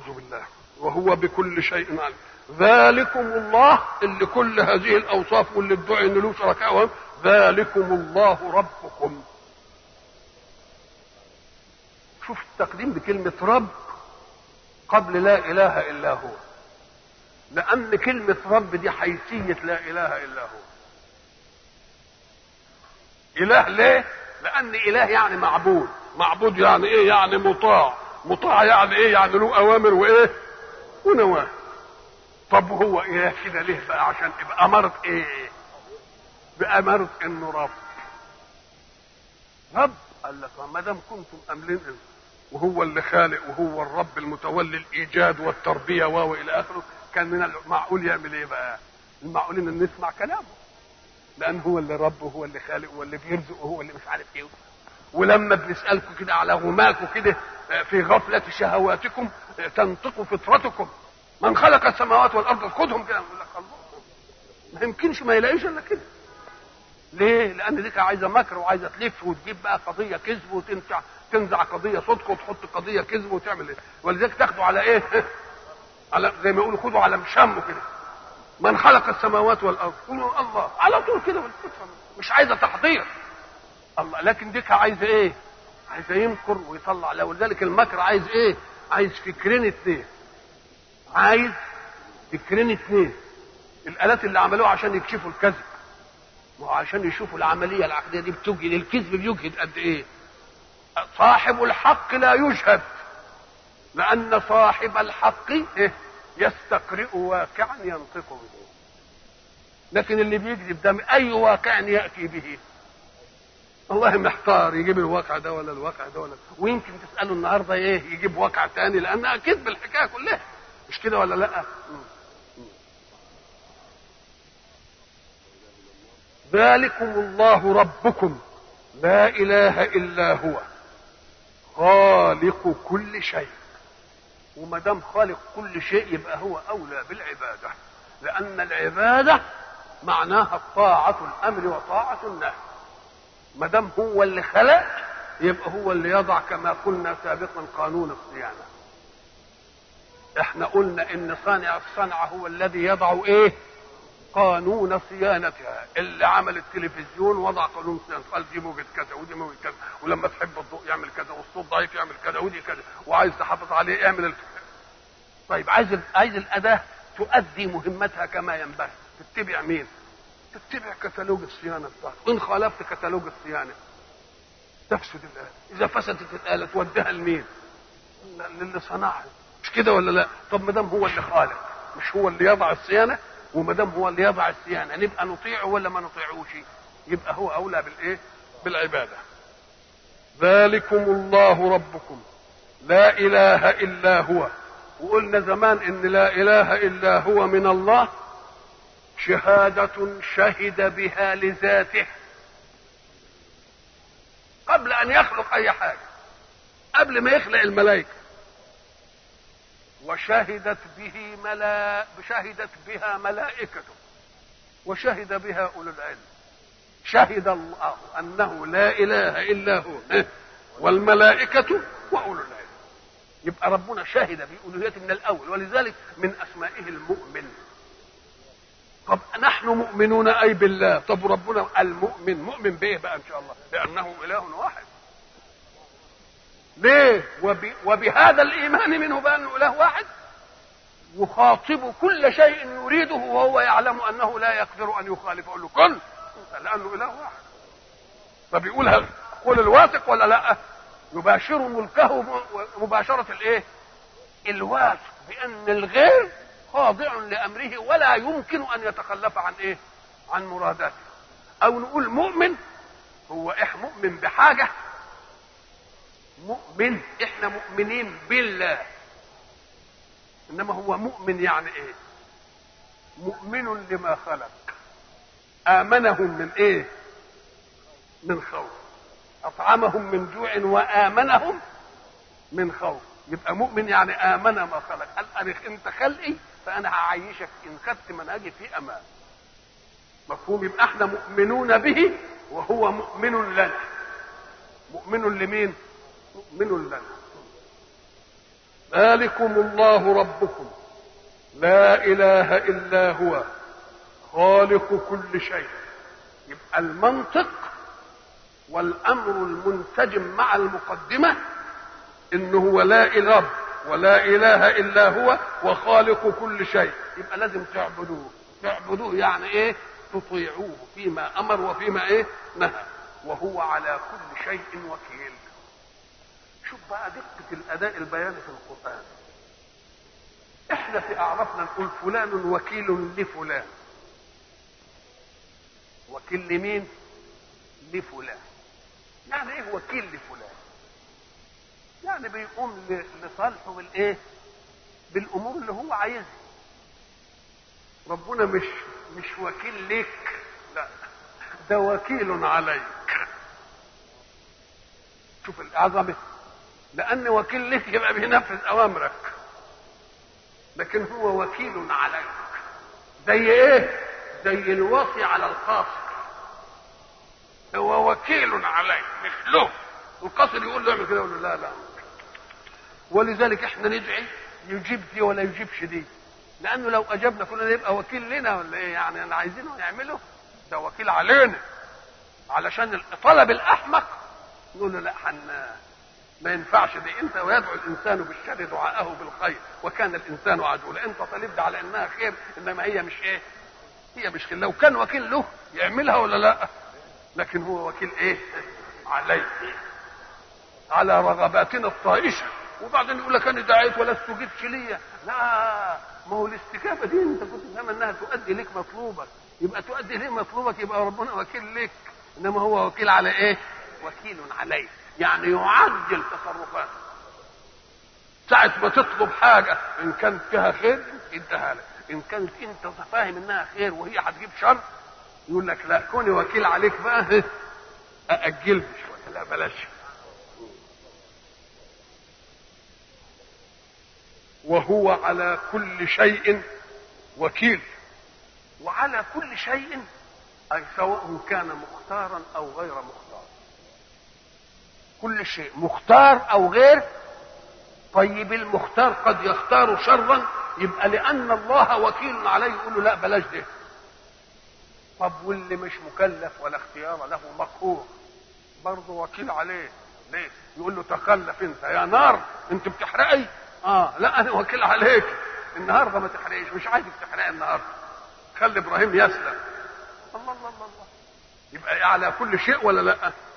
أعوذ بالله وهو بكل شيء عليم ذلكم الله اللي كل هذه الأوصاف واللي ادعي إن له شركاء ذلكم الله ربكم شوف التقديم بكلمة رب قبل لا إله إلا هو لأن كلمة رب دي حيثية لا إله إلا هو إله ليه؟ لأن إله يعني معبود معبود يعني إيه؟ يعني مطاع مطاع يعني إيه؟ يعني له أوامر وإيه؟ ونواهي طب هو إله كده ليه بقى عشان يبقى أمرت إيه؟ بأمرت إنه رب رب قال لك ما دام كنتم أملين وهو اللي خالق وهو الرب المتولي الإيجاد والتربية والى آخره كان من المعقول يعمل إيه بقى؟ المعقول إن نسمع كلامه لان هو اللي رب وهو اللي خالق وهو اللي بيرزق وهو اللي مش عارف ايه ولما بنسالكم كده على غماكم كده في غفله شهواتكم تنطق فطرتكم من خلق السماوات والارض خدهم كده يقول لك الله ما يمكنش ما يلاقيش الا كده ليه؟ لان دي عايزه مكر وعايزه تلف وتجيب بقى قضيه كذب وتنزع تنزع قضيه صدق وتحط قضيه كذب وتعمل ايه؟ ولذلك تاخدوا على ايه؟ على زي ما يقولوا خدوا على مشامه كده من خلق السماوات والارض قولوا الله على طول كده بالفطره مش عايزه تحضير الله لكن ديك عايزه ايه عايزه يمكر ويطلع له ولذلك المكر عايز ايه عايز فكرين اتنين عايز فكرين اتنين الالات اللي عملوها عشان يكشفوا الكذب وعشان يشوفوا العمليه العقديه دي بتجهد الكذب بيجهد قد ايه صاحب الحق لا يجهد لان صاحب الحق إيه؟ يستقرئ واقعا ينطق به لكن اللي بيكذب ده اي واقع ياتي به والله محتار يجيب الواقع ده ولا الواقع ده ولا ويمكن تساله النهارده ايه يجيب واقع تاني لانها كذب الحكايه كلها مش كده ولا لا ذلكم الله ربكم لا اله الا هو خالق كل شيء وما دام خالق كل شيء يبقى هو اولى بالعباده لان العباده معناها الطاعه الامر وطاعه النهي ما دام هو اللي خلق يبقى هو اللي يضع كما قلنا سابقا قانون الصيانه احنا قلنا ان صانع الصنعه هو الذي يضع ايه قانون صيانتها اللي عمل التلفزيون وضع قانون صيانته قال دي موجة كذا ودي موجة كذا ولما تحب الضوء يعمل كذا والصوت ضعيف يعمل كذا ودي كذا وعايز تحافظ عليه اعمل ال... طيب عايز عايز الاداه تؤدي مهمتها كما ينبغي تتبع مين؟ تتبع كتالوج الصيانه بتاعته ان خالفت كتالوج الصيانه تفسد الاله اذا فسدت الاله توديها لمين؟ للي صنعها مش كده ولا لا؟ طب ما دام هو اللي خالق مش هو اللي يضع الصيانه وما دام هو اللي يضع الصيانه نبقى نطيعه ولا ما نطيعوش يبقى هو اولى بالايه بالعباده ذلكم الله ربكم لا اله الا هو وقلنا زمان ان لا اله الا هو من الله شهاده شهد بها لذاته قبل ان يخلق اي حاجه قبل ما يخلق الملائكه وشهدت به ملا شهدت بها ملائكته وشهد بها اولو العلم شهد الله انه لا اله الا هو والملائكه واولو العلم يبقى ربنا شهد بألوهيته من الاول ولذلك من اسمائه المؤمن طب نحن مؤمنون اي بالله طب ربنا المؤمن مؤمن بايه بقى ان شاء الله لانه اله واحد ليه وب... وبهذا الايمان منه بانه اله واحد يخاطب كل شيء يريده وهو يعلم انه لا يقدر ان يخالف يقول له كن لانه اله واحد فبيقولها قول الواثق ولا لا يباشر ملكه مباشرة الايه الواثق بان الغير خاضع لامره ولا يمكن ان يتخلف عن ايه عن مراداته او نقول مؤمن هو إح مؤمن بحاجه مؤمن احنا مؤمنين بالله انما هو مؤمن يعني ايه مؤمن لما خلق امنهم من ايه من خوف اطعمهم من جوع وامنهم من خوف يبقى مؤمن يعني امن ما خلق قال أنا انت خلقي فانا هعيشك ان خدت منهجي في امان مفهوم يبقى احنا مؤمنون به وهو مؤمن لنا مؤمن لمين مؤمن لنا ذلكم الله ربكم لا اله الا هو خالق كل شيء يبقى المنطق والامر المنسجم مع المقدمه انه هو لا اله ولا اله الا هو وخالق كل شيء يبقى لازم تعبدوه تعبدوه يعني ايه تطيعوه فيما امر وفيما ايه نهى وهو على كل شيء وكيل شوف بقى دقة الأداء البياني في القرآن احنا في أعرفنا نقول فلان وكيل لفلان وكيل لمين لفلان يعني ايه وكيل لفلان يعني بيقوم لصالحه بالايه بالامور اللي هو عايزها ربنا مش مش وكيل لك لا ده وكيل عليك شوف العظمه لان وكيل لك يبقى بينفذ اوامرك لكن هو وكيل عليك زي ايه زي الوصي على القاصر هو وكيل عليك مش له القاصر يقول له اعمل كده يقول له لا لا ولذلك احنا ندعي يجيب دي ولا يجيبش دي لانه لو اجبنا كلنا يبقى وكيل لنا ولا ايه يعني اللي عايزينه يعمله ده وكيل علينا علشان طلب الاحمق نقول له لا حن ما ينفعش دي انت ويدعو الانسان بالشر دعاءه بالخير وكان الانسان عجولا انت طالب على انها خير انما هي مش ايه هي مش خير لو كان وكيل له يعملها ولا لا لكن هو وكيل ايه عليه على رغباتنا الطائشه وبعدين يقول لك انا دعيت ولا استجبتش ليا لا ما هو الاستجابه دي انت كنت فاهم انها تؤدي لك مطلوبك يبقى تؤدي لك مطلوبك يبقى ربنا وكيل لك انما هو وكيل على ايه وكيل عليه يعني يعجل تصرفاته ساعة ما تطلب حاجة إن كانت فيها خير يديها لك إن كانت أنت فاهم إنها خير وهي هتجيب شر يقول لك لا كوني وكيل عليك بقى أأجل شوية لا بلاش وهو على كل شيء وكيل وعلى كل شيء أي سواء كان مختارا أو غير مختار كل شيء مختار أو غير طيب المختار قد يختار شرا يبقى لأن الله وكيل عليه يقول له لا بلاش ده طب واللي مش مكلف ولا اختيار له مقهور برضه وكيل عليه ليه؟ يقول له تخلف انت يا نار انت بتحرقي اه لا انا وكيل عليك النهارده ما تحرقيش مش عايزك تحرقي النهارده خلي ابراهيم يسلم الله الله الله الله يبقى على كل شيء ولا لا